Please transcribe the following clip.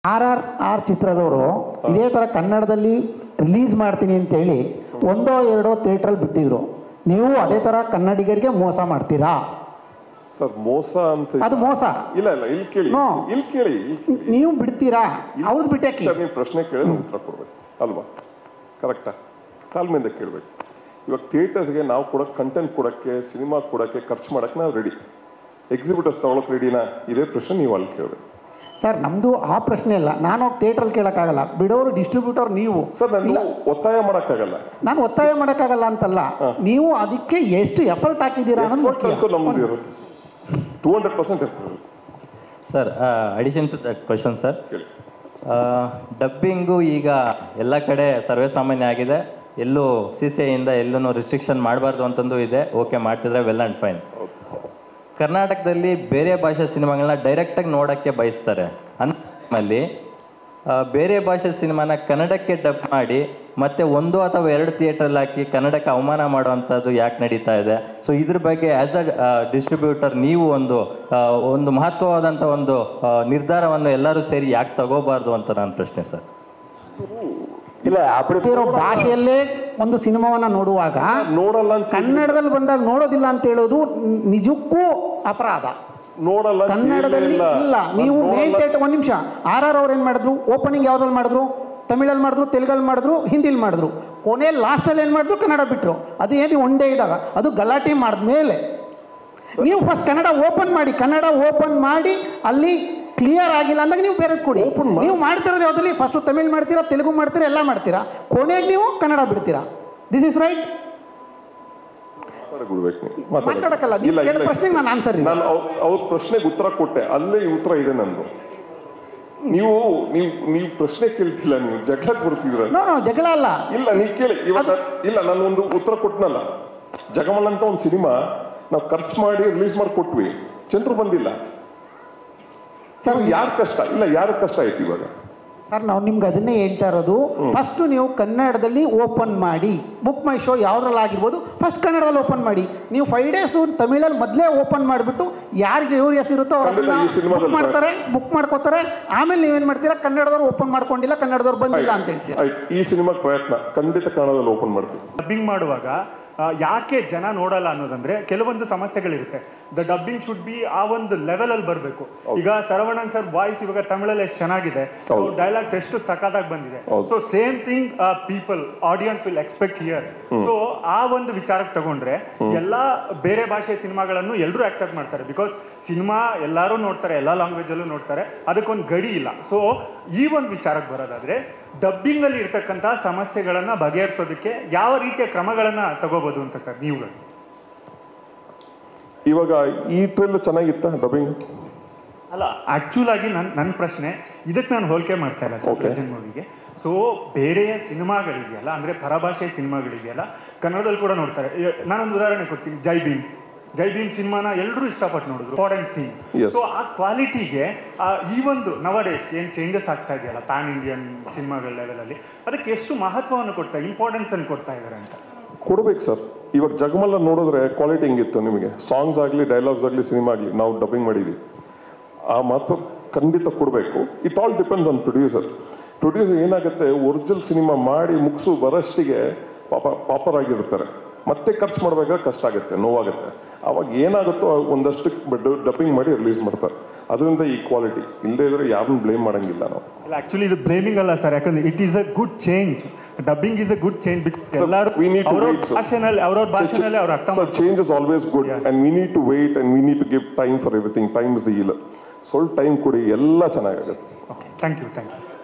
R R R ಚಿತ್ರದವರು ಇದೇ ಥರ ಕನ್ನಡದಲ್ಲಿ ರಿಲೀಸ್ ಮಾಡ್ತೀನಿ ಅಂತೇಳಿ ಒಂದೋ ಎರಡೋ ಥಿಯೇಟ್ರಲ್ಲಿ ಬಿಟ್ಟಿದ್ರು ನೀವು ಅದೇ ಥರ ಕನ್ನಡಿಗರಿಗೆ ಮೋಸ ಮಾಡ್ತೀರಾ ಸರ್ ಮೋಸ ಅಂತ ಅದು ಮೋಸ ಇಲ್ಲ ಇಲ್ಲ ಇಲ್ಲಿ ಕೇಳಿ No. ಇಲ್ಲಿ ಕೇಳಿ ಇಲ್ಲಿ ಕೇಳಿ. ನೀವು ಬಿಡ್ತೀರಾ ಅವ್ರದ್ದು ಬಿಟ್ಟಾಕಿ ಸರ್ ನೀವು ಪ್ರಶ್ನೆ ಕೇಳಿ ನಾವು ಉತ್ತರ ಕೊಡ್ಬೇಕು ಅಲ್ವಾ ಕರೆಕ್ಟಾ ತಾಳ್ಮೆಯಿಂದ ಕೇಳಬೇಕು ಇವಾಗ ಥಿಯೇಟರ್ಸ್ಗೆ ನಾವು ಕೊಡೋಕೆ ಕಂಟೆಂಟ್ ಕೊಡೋಕ್ಕೆ ಸಿನಿಮಾ ಕೊಡೋಕ್ಕೆ ಖರ್ಚು ಮಾಡೋಕ್ಕೆ ನಾವು ರೆಡಿ ಎಕ್ಸಿಬಿಟರ್ಸ್ ತಗೊಳಕ್ಕೆ ರೆಡಿನಾ ಇದೇ ಪ್ರಶ್ನೆ ನೀವು ಅಲ್ಲಿ ಕೇಳಬೇಕು ಸರ್ ನಮ್ದು ಆ ಪ್ರಶ್ನೆ ಇಲ್ಲ ನಾನು ಹೋಗಿ ಥಿಯೇಟ್ರಲ್ಲಿ ಕೇಳೋಕ್ಕಾಗಲ್ಲ ಬಿಡೋರು ಡಿಸ್ಟ್ರಿಬ್ಯೂಟರ್ ನೀವು ಸರ್ ನಾನು ಇಲ್ಲ, ಒತ್ತಾಯ ಮಾಡೋಕ್ಕಾಗಲ್ಲ ನಾನು ಒತ್ತಾಯ ಮಾಡೋಕ್ಕಾಗಲ್ಲ ಅಂತಲ್ಲ ನೀವು ಅದಕ್ಕೆ ಎಷ್ಟು ಎಫರ್ಟ್ ಹಾಕಿದ್ದೀರಾ ಅನ್ನೋದು ಎಫರ್ಟ್ ಅಂತೂ ನಮ್ದು ಮುಖ್ಯ. ಇರುತ್ತೆ two hundred percent effort sir addition to that question sir ಕೇಳಿ ಡಬ್ಬಿಂಗು ಈಗ ಎಲ್ಲ ಕಡೆ ಸರ್ವೇ ಸಾಮಾನ್ಯ ಆಗಿದೆ ಎಲ್ಲೂ ಸಿ ಸಿ ಐಯಿಂದ ಎಲ್ಲೂ ರಿಸ್ಟ್ರಿಕ್ಷನ್ ಮಾಡಬಾರ್ದು ಅಂತಂದು ಇದೆ ಓಕೆ ಮಾಡ್ತಿದ್ರೆ ವೆಲ್ ಆ್ಯಂಡ್ ಫೈನ್ ಕರ್ನಾಟಕದಲ್ಲಿ ಬೇರೆ ಭಾಷೆ ಸಿನಿಮಾಗಳನ್ನ ಡೈರೆಕ್ಟಾಗಿ ನೋಡೋಕ್ಕೆ ಬಯಸ್ತಾರೆ ಅಲ್ಲಿ ಬೇರೆ ಭಾಷೆ ಸಿನಿಮಾನ ಕನ್ನಡಕ್ಕೆ ಡಬ್ ಮಾಡಿ ಮತ್ತೆ ಒಂದು ಅಥವಾ ಎರಡು ಥಿಯೇಟ್ರಲ್ಲಿ ಹಾಕಿ ಕನ್ನಡಕ್ಕೆ ಅವಮಾನ ಮಾಡುವಂಥದ್ದು ಯಾಕೆ ನಡೀತಾ ಇದೆ ಸೊ ಇದ್ರ ಬಗ್ಗೆ ಆ್ಯಸ್ ಅ ಡಿಸ್ಟ್ರಿಬ್ಯೂಟರ್ ನೀವು ಒಂದು ಆ, ಒಂದು ಮಹತ್ವವಾದಂಥ ಒಂದು ಆ, ನಿರ್ಧಾರವನ್ನು ಎಲ್ಲರೂ ಸೇರಿ ಯಾಕೆ ತಗೋಬಾರ್ದು ಅಂತ ನನ್ನ ಪ್ರಶ್ನೆ ಸರ್ ಇಲ್ಲ ಅಪ್ಪಡಿ ಇರೋ ಭಾಷೆಯಲ್ಲೇ ಒಂದು ಸಿನಿಮಾವನ್ನ ನೋಡುವಾಗ ನೋಡಲ್ಲ ಅಂತ ಕನ್ನಡದಲ್ಲಿ ಬಂದಾಗ ನೋಡೋದಿಲ್ಲ ಅಂತ ಹೇಳೋದು ನಿ- ನಿಜಕ್ಕೂ ಅಪರಾಧ ನೋಡಲ್ಲ ಅಂತ ಕನ್ನಡದಲ್ಲಿ ಹೇಳಿಲ್ಲ. ಇಲ್ಲ ನೀವು ನಾನ್ ಮೇನ್ ನೋಡಲ್ಲ- ಥಿಯೇಟರ್ ಒಂದು ನಿಮಿಷ ಆರ್ ಆರ್ ಅವ್ರು ಏನು ಮಾಡಿದ್ರು ಓಪನಿಂಗ್ ಯಾವ್ದ್ರಲ್ಲಿ ಮಾಡಿದ್ರು ತಮಿಳಲ್ಲಿ ಮಾಡಿದ್ರು ತೆಲುಗಲ್ಲಿ ಮಾಡಿದ್ರು ಹಿಂದಿಲಿ ಮಾಡಿದ್ರು ಕೊನೆ ಲಾಸ್ಟಲ್ಲಿ ಏನು ಮಾಡಿದ್ರು ಕನ್ನಡ ಬಿಟ್ಟರು ಅದು ಏನು ಒನ್ ಡೇ ಇದ್ದಾಗ ಅದು ಗಲಾಟೆ ಮಾಡಿದ್ಮೇಲೆ ನೀವು ಫಸ್ಟ್ ಕನ್ನಡ ಓಪನ್ ಮಾಡಿ ಕನ್ನಡ ಓಪನ್ ಮಾಡಿ ಅಲ್ಲಿ ಕ್ಲಿಯರ್ ಆಗಿಲ್ಲ ಅಂದಾಗ ನೀವು ಬೇರೆ ಕೊಡಿ Open ಮಾಡಿ. ನೀವು ಮಾಡ್ತಿರೋದು ಯಾವ್ದಲ್ಲಿ ಫಸ್ಟ್ ತಮಿಳ್ ಮಾಡ್ತೀರಾ ತೆಲುಗು ಮಾಡ್ತೀರಾ ಎಲ್ಲ ಮಾಡ್ತೀರಾ ಕೊನೆಗೆ ನೀವು ಕನ್ನಡ ಬಿಡ್ತೀರಾ ದಿಸ್ ಇಸ್ ರೈಟ್ ಮಾತಾಡ್ಬಿಡ್ಬೇಕು ನೀವು. ಮಾತಾಡಕ್ಕಲ್ಲ ನೀವು ಇಲ್ಲ, ಕೇಳೋ ಇಲ್ಲ. ಪ್ರಶ್ನೆಗೆ ನಾನು ಆನ್ಸರ್ ಇಲ್ಲ ನಾನು ಅವ್ರ ಅವ್ರ ಪ್ರಶ್ನೆಗೆ ಉತ್ತರ ಕೊಟ್ಟೆ ಅಲ್ಲೇ ಈ ಉತ್ತರ ಇದೆ ನಂದು ನೀವು ನೀವು ನೀವು ಪ್ರಶ್ನೆ ಕೇಳ್ತಿಲ್ಲ ನೀವು ಜಗಳಕ್ಕೆ ಬರ್ತಿದ್ರ ನೋ ನೋ ಜಗಳ ಅಲ್ಲ ಇಲ್ಲ ನೀವು ಕೇಳಿ ಇವಾಗ ಇಲ್ಲ ನಾನು ಒಂದು ಉತ್ತರ ಕೊಟ್ಟನಲ್ಲ ಜಗಮಲ್ ಅಂತ ಒಂದು ಸಿನಿಮಾ ನಾವು ಖರ್ಚು ಮಾಡಿ ರಿಲೀಸ್ ಮಾಡಿ ಕೊಟ್ವಿ ಚಂದ್ರು ಬಂದಿಲ್ಲ ಸರ್ ಯಾರ ಕಷ್ಟ ಇಲ್ಲ ಯಾರ ಕಷ್ಟ ಆಯ್ತು ಇವಾಗ ಸರ್ ನಾವು ನಿಮ್ಗೆ ಅದನ್ನೇ ಹೇಳ್ತಾ ಇರೋದು ಫಸ್ಟ್ ನೀವು ಕನ್ನಡದಲ್ಲಿ ಓಪನ್ ಮಾಡಿ ಬುಕ್ ಮೈ ಶೋ ಯಾವ್ದ್ರಲ್ಲಿ ಆಗಿರ್ಬೋದು ಫಸ್ಟ್ ಕನ್ನಡದಲ್ಲಿ ಓಪನ್ ಮಾಡಿ ನೀವು ಫೈವ್ ಡೇಸು ತಮಿಳಲ್ಲಿ ಮೊದಲೇ ಓಪನ್ ಮಾಡಿಬಿಟ್ಟು ಯಾರಿಗೆ ಯೂರಿಯಸ್ ಇರುತ್ತೋ ಅವ್ರು ಖಂಡಿತ ಈ ಬುಕ್ ಸಿನಿಮಾದಲ್ಲಿ ಮಾಡ್ತಾರೆ ಬುಕ್ ಮಾಡ್ಕೋತಾರೆ ಆಮೇಲೆ ನೀವೇನು ಮಾಡ್ತೀರಾ ಕನ್ನಡದವ್ರು ಓಪನ್ ಮಾಡ್ಕೊಂಡಿಲ್ಲ ಕನ್ನಡದವ್ರು ಬಂದಿಲ್ಲ ಅಂತ ಹೇಳ್ತೀರಾ ಆಯ್ತು ಈ ಸಿನಿಮಾ ಪ್ರಯತ್ನ ಖಂಡಿತ ಕನ್ನಡದಲ್ಲಿ ಓಪನ್ ಮಾಡ್ತೀವಿ ಡಬ್ಬಿಂಗ್ ಮಾಡುವಾಗ ಆ, ಯಾಕೆ ಜನ ನೋಡಲ್ಲ ಅನ್ನೋದಂದ್ರೆ ಕೆಲವೊಂದು ಸಮಸ್ಯೆಗಳಿರುತ್ತೆ ದ ಡಬ್ಬಿಂಗ್ ಶುಡ್ ಬಿ ಆ ಒಂದು ಲೆವೆಲ್ ಅಲ್ಲಿ ಬರಬೇಕು ಈಗ ಸರವಣನ್ ಸರ್ ವಾಯ್ಸ್ ಇವಾಗ ತಮಿಳಲ್ಲಿ ಎಷ್ಟು ಚೆನ್ನಾಗಿದೆ ಹೌದು. ಡೈಲಾಗ್ಸ್ ಎಷ್ಟು ಸಖತ್ತಾಗಿ ಬಂದಿದೆ ಹೌದು. So same thing people audience will expect here so ಆ ಒಂದು ವಿಚಾರಕ್ಕೆ ತಗೊಂಡ್ರೆ ಎಲ್ಲಾ ಬೇರೆ ಭಾಷೆ ಸಿನಿಮಾಗಳನ್ನು ಎಲ್ಲರೂ ಆಕ್ಸೆಪ್ಟ್ ಮಾಡ್ತಾರೆ ಬಿಕಾಸ್ ಸಿನಿಮಾ ಎಲ್ಲರೂ ನೋಡ್ತಾರೆ ಎಲ್ಲ ಲ್ಯಾಂಗ್ವೇಜ್ ಅಲ್ಲೂ ನೋಡ್ತಾರೆ ಅದಕ್ಕೊಂದು ಗಡಿ ಇಲ್ಲ ಸೊ ಈ ಒಂದು ವಿಚಾರಕ್ಕೆ ಬರೋದಾದ್ರೆ ಡಬ್ಬಿಂಗ್ ಅಲ್ಲಿ ಇರ್ತಕ್ಕಂಥ ಸಮಸ್ಯೆಗಳನ್ನ ಬಗೆಹರಿಸೋದಕ್ಕೆ ಯಾವ ರೀತಿಯ ಕ್ರಮಗಳನ್ನ ತಗೋಬಹುದು ಅಂತ ಸರ್ ನೀವುಗಳು ಇವಾಗ ಈ ಟ್ರೈಲ್ ಚೆನ್ನಾಗಿತ್ತ ಡಬ್ಬಿಂಗ್ ಅಲ್ಲ ಆಕ್ಚುಲ್ ಆಗಿ ನನ್ ನನ್ನ ಪ್ರಶ್ನೆ ಇದಕ್ಕೆ ನಾನು ಹೋಲಿಕೆ ಮಾಡ್ತಾ ಇಲ್ಲ Okay. ಸರ್ ಮೂವಿಗೆ ಸೊ ಬೇರೆಯ ಸಿನಿಮಾಗಳಿದೆಯಲ್ಲ ಅಂದ್ರೆ ಪರಭಾಷೆ ಸಿನಿಮಾಗಳಿದೆಯಲ್ಲ ಕನ್ನಡದಲ್ಲಿ ಕೂಡ ನೋಡ್ತಾರೆ ಈ- ನಾನೊಂದು ಉದಾಹರಣೆ ಕೊಡ್ತೀನಿ ಜೈ ಭೀಮ್ ಜೈ ಭೀಮ್ ಸಿನಿಮಾನ ಎಲ್ಲರೂ ಇಷ್ಟಪಟ್ಟು ನೋಡಿದ್ರು ಇಂಪಾರ್ಟೆಂಟ್ ಥಿಂಗ್ Yes. ಸೊ ಆ ಕ್ವಾಲಿಟಿಗೆ ಈ ಒಂದು ನವಡೇಸ್ ಏನ್ ಚೇಂಜಸ್ ಆಗ್ತಾ ಇದೆಯಲ್ಲ ಪ್ಯಾನ್ ಇಂಡಿಯನ್ ಸಿನಿಮಾಗಳ ಲೆವೆಲಲ್ಲಿ ಅದಕ್ಕೆ ಎಷ್ಟು ಮಹತ್ವವನ್ನು ಕೊಡ್ತಾ ಇಂಪಾರ್ಟೆನ್ಸ್ ಅನ್ನು ಕೊಡ್ತಾ ಇದ್ದಾರೆ ಅಂತ ಕೊಡ್ಬೇಕು ಸರ್ ಇವಾಗ ಜಗಮಲ್ಲ ನೋಡಿದ್ರೆ ಕ್ವಾಲಿಟಿ ಹೆಂಗಿತ್ತು ನಿಮಗೆ ಸಾಂಗ್ಸ್ ಆಗಲಿ ಡೈಲಾಗ್ಸ್ ಆಗಲಿ ಸಿನಿಮಾ ಆಗಲಿ ನಾವು ಡಬ್ಬಿಂಗ್ ಮಾಡಿದ್ವಿ ಆ ಮಾತು ಖಂಡಿತ ಕೊಡಬೇಕು it all depends on producer producer ಏನಾಗುತ್ತೆ ಒರಿಜಿನಲ್ ಸಿನಿಮಾ ಮಾಡಿ ಮುಗಿಸು ಬರೋಷ್ಟಿಗೆ ಪಾಪ ಪಾಪರ್ ಆಗಿರ್ತಾರೆ ಮತ್ತೆ ಖರ್ಚು ಮಾಡಬೇಕಾದ್ರೆ ಕಷ್ಟ ಆಗುತ್ತೆ ನೋವಾಗುತ್ತೆ ಅವಾಗ ಏನಾಗುತ್ತೋ ಒಂದಷ್ಟು ಡಬ್ಬಿಂಗ್ ಮಾಡಿ ರಿಲೀಸ್ ಮಾಡ್ತಾರೆ ಅದರಿಂದ ಈ ಕ್ವಾಲಿಟಿ ಇಲ್ಲದೇ ಇದ್ರೆ ಯಾರನ್ನೂ ಬ್ಲೇಮ್ ಮಾಡಂಗಿಲ್ಲ ನಾವು ಇಲ್ಲ ಆಕ್ಚುಲಿ ಇದು ಬ್ಲೇಮಿಂಗ್ ಅಲ್ಲ ಸರ್ ಯಾಕಂದ್ರೆ it is a good change dubbing is a good change because ಎಲ್ಲರೂ we need to ಅವ್ರವ್ರ wait, sir. ಭಾಷೆನಲ್ಲಿ ಅವ್ರವ್ರ ಭಾಷೆನಲ್ಲಿ ಅವ್ರು ಅರ್ಥ So ಮಾಡ್ತಾರೆ change is always good, Yeah. and we need to wait, and we need to give time for everything. Time is the healer. ಸ್ವಲ್ಪ time ಕೊಡಿ ಎಲ್ಲ ಚೆನ್ನಾಗಾಗುತ್ತೆ ಥ್ಯಾಂಕ್ ಯು ಥ್ಯಾಂಕ್ ಯು